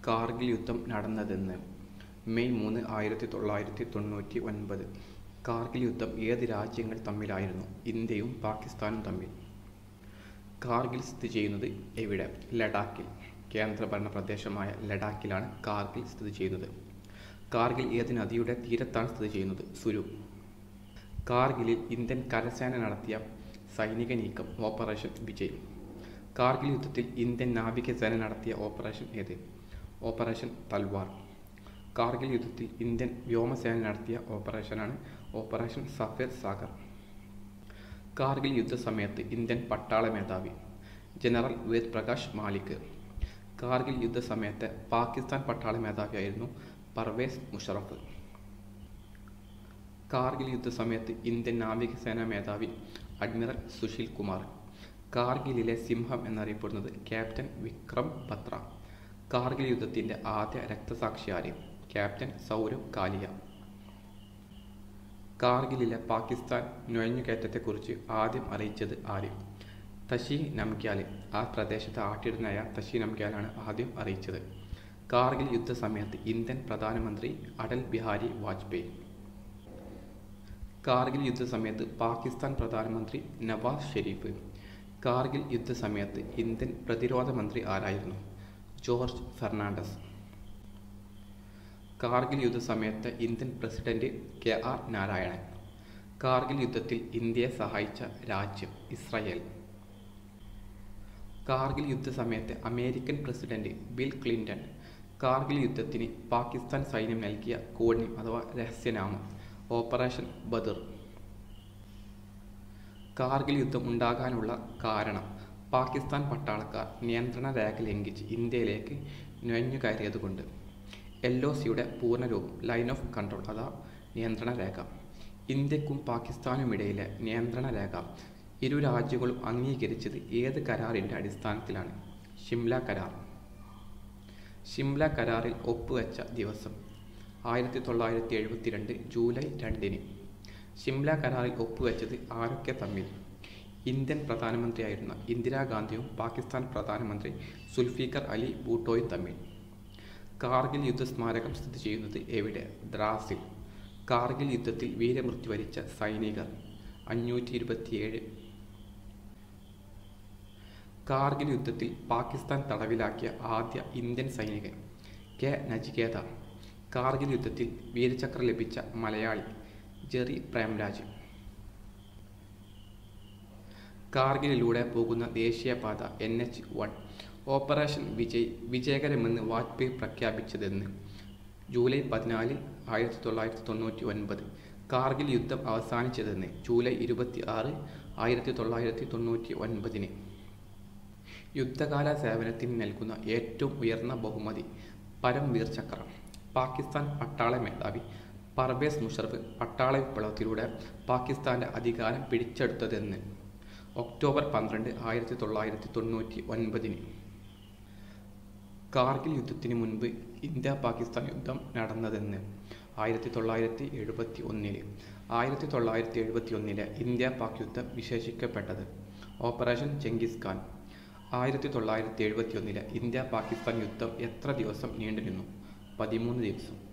കാർഗിൽ യുദ്ധം നടന്നതെന്ന് മെയ് മൂന്ന് ആയിരത്തി തൊള്ളായിരത്തി തൊണ്ണൂറ്റി ഒൻപത് കാർഗിൽ യുദ്ധം ഏത് രാജ്യങ്ങൾ തമ്മിലായിരുന്നു ഇന്ത്യയും പാകിസ്ഥാനും തമ്മിൽ കാർഗിൽ സ്ഥിതി ചെയ്യുന്നത് എവിടെ ലഡാക്കിൽ കേന്ദ്രഭരണ പ്രദേശമായ ലഡാക്കിലാണ് കാർഗിൽ സ്ഥിതി ചെയ്യുന്നത് കാർഗിൽ ഏത് നദിയുടെ തീരത്താണ് സ്ഥിതി ചെയ്യുന്നത് സുരു കാർഗിലിൽ ഇന്ത്യൻ കരസേന നടത്തിയ സൈനിക നീക്കം ഓപ്പറേഷൻ വിജയ് കാർഗിൽ യുദ്ധത്തിൽ ഇന്ത്യൻ നാവികസേന നടത്തിയ ഓപ്പറേഷൻ ഏത് ഓപ്പറേഷൻ തൽവാർ കാർഗിൽ യുദ്ധത്തിൽ ഇന്ത്യൻ വ്യോമസേന നടത്തിയ ഓപ്പറേഷനാണ് ഓപ്പറേഷൻ സഫേർ സാഗർ കാർഗിൽ യുദ്ധസമയത്ത് ഇന്ത്യൻ പട്ടാള മേധാവി ജനറൽ വേദ് പ്രകാശ് മാലിക് കാർഗിൽ യുദ്ധസമയത്തെ പാകിസ്ഥാൻ പട്ടാള മേധാവിയായിരുന്നു പർവേസ് മുഷറഫ് കാർഗിൽ യുദ്ധസമയത്ത് ഇന്ത്യൻ നാവികസേനാ മേധാവി അഡ്മിറൽ സുശീൽ കുമാർ കാർഗിലിലെ സിംഹം എന്നറിയപ്പെടുന്നത് ക്യാപ്റ്റൻ വിക്രം ബത്ര കാർഗിൽ യുദ്ധത്തിൻ്റെ ആദ്യ രക്തസാക്ഷി ആര് ക്യാപ്റ്റൻ സൗരവ് കാലിയ കാർഗിലിലെ പാകിസ്ഥാൻ നുഴഞ്ഞുകയറ്റത്തെക്കുറിച്ച് ആദ്യം അറിയിച്ചത് ആര് തഷി നംഗ്യാൽ ആ പ്രദേശത്തെ ആട്ടിടനായ തഷി നംഗ്യാലാണ് ആദ്യം അറിയിച്ചത് കാർഗിൽ യുദ്ധസമയത്ത് ഇന്ത്യൻ പ്രധാനമന്ത്രി അടൽ ബിഹാരി വാജ്പേയി കാർഗിൽ യുദ്ധസമയത്ത് പാകിസ്ഥാൻ പ്രധാനമന്ത്രി നവാസ് ഷെരീഫ് കാർഗിൽ യുദ്ധസമയത്ത് ഇന്ത്യൻ പ്രതിരോധ മന്ത്രി ആരായിരുന്നു ജോർജ് ഫെർണാണ്ടസ് കാർഗിൽ യുദ്ധസമയത്ത് Indian president K R Narayanan Kargil യുദ്ധത്തിൽ ഇന്ത്യയെ സഹായിച്ച രാജ്യം ഇസ്രായേൽ കാർഗിൽ യുദ്ധസമയത്ത് American president Bill Clinton Kargil യുദ്ധത്തിന് പാകിസ്ഥാൻ സൈന്യം നൽകിയ കോഡ്യം അഥവാ രഹസ്യനാമം ഓപ്പറേഷൻ ബദർ കാർഗിൽ യുദ്ധം ഉണ്ടാകാനുള്ള കാരണം പാകിസ്ഥാൻ പട്ടാളക്കാർ നിയന്ത്രണ രേഖ ലംഘിച്ച് ഇന്ത്യയിലേക്ക് നുഴഞ്ഞു കയറിയതുകൊണ്ട് എൽ ഒ സിയുടെ പൂർണ്ണരൂപം ലൈൻ ഓഫ് കൺട്രോൾ അഥവാ നിയന്ത്രണ രേഖ ഇന്ത്യക്കും പാകിസ്ഥാനുമിടയിലെ നിയന്ത്രണ രേഖ ഇരു രാജ്യങ്ങളും അംഗീകരിച്ചത് ഏത് കരാറിൻ്റെ അടിസ്ഥാനത്തിലാണ് ഷിംല കരാർ ഷിംല കരാറിൽ ഒപ്പുവെച്ച ദിവസം ആയിരത്തി തൊള്ളായിരത്തി എഴുപത്തിരണ്ട് ജൂലൈ രണ്ടിന് ഷിംല കരാറിൽ ഒപ്പുവെച്ചത് ആരൊക്കെ തമ്മിൽ ഇന്ത്യൻ പ്രധാനമന്ത്രിയായിരുന്ന ഇന്ദിരാഗാന്ധിയും പാകിസ്ഥാൻ പ്രധാനമന്ത്രി സുൽഫീഖർ അലി ഭൂട്ടോയും തമ്മിൽ കാർഗിൽ യുദ്ധസ്മാരകം സ്ഥിതി ചെയ്യുന്നത് എവിടെ ദ്രാസിൽ കാർഗിൽ യുദ്ധത്തിൽ വീരമൃത്യു വരിച്ച സൈനികർ അഞ്ഞൂറ്റി ഇരുപത്തിയേഴ് കാർഗിൽ യുദ്ധത്തിൽ പാകിസ്ഥാൻ തടവിലാക്കിയ ആദ്യ ഇന്ത്യൻ സൈനികൻ കെ നജികേത കാർഗിൽ യുദ്ധത്തിൽ വീരചക്ര ലഭിച്ച മലയാളി ജെറി പ്രേംരാജ് കാർഗിലിലൂടെ പോകുന്ന ദേശീയപാത N H one operation Vijay വിജയകരമെന്ന് വാജ്പേയി പ്രഖ്യാപിച്ചതെന്ന് ജൂലൈ പതിനാല് ആയിരത്തി തൊള്ളായിരത്തി തൊണ്ണൂറ്റി ഒൻപത് കാർഗിൽ യുദ്ധം അവസാനിച്ചതെന്ന് ജൂലൈ ഇരുപത്തി ആറ് ആയിരത്തി തൊള്ളായിരത്തി തൊണ്ണൂറ്റി ഒൻപതിന് യുദ്ധകാല സേവനത്തിന് നൽകുന്ന ഏറ്റവും ഉയർന്ന ബഹുമതി പരംവീർ ചക്ര പാകിസ്ഥാൻ പട്ടാള മേധാവി പർവേസ് മുഷറഫ് പട്ടാള വിപ്ലവത്തിലൂടെ പാകിസ്ഥാന്റെ അധികാരം പിടിച്ചെടുത്തതെന്ന് ഒക്ടോബർ പന്ത്രണ്ട് ആയിരത്തി തൊള്ളായിരത്തി തൊണ്ണൂറ്റി ഒൻപതിന് കാർഗിൽ യുദ്ധത്തിന് മുൻപ് ഇന്ത്യ പാകിസ്ഥാൻ യുദ്ധം നടന്നതെന്ന് ആയിരത്തി തൊള്ളായിരത്തി എഴുപത്തി ഒന്നില് ആയിരത്തി തൊള്ളായിരത്തി എഴുപത്തി ഒന്നിലെ ഇന്ത്യ പാക് യുദ്ധം വിശേഷിക്കപ്പെട്ടത് ഓപ്പറേഷൻ ചെങ്കിസ് ഖാൻ ആയിരത്തി തൊള്ളായിരത്തി എഴുപത്തി ഒന്നിലെ ഇന്ത്യ പാകിസ്ഥാൻ യുദ്ധം എത്ര ദിവസം നീണ്ടുനിന്നു പതിമൂന്ന് ദിവസം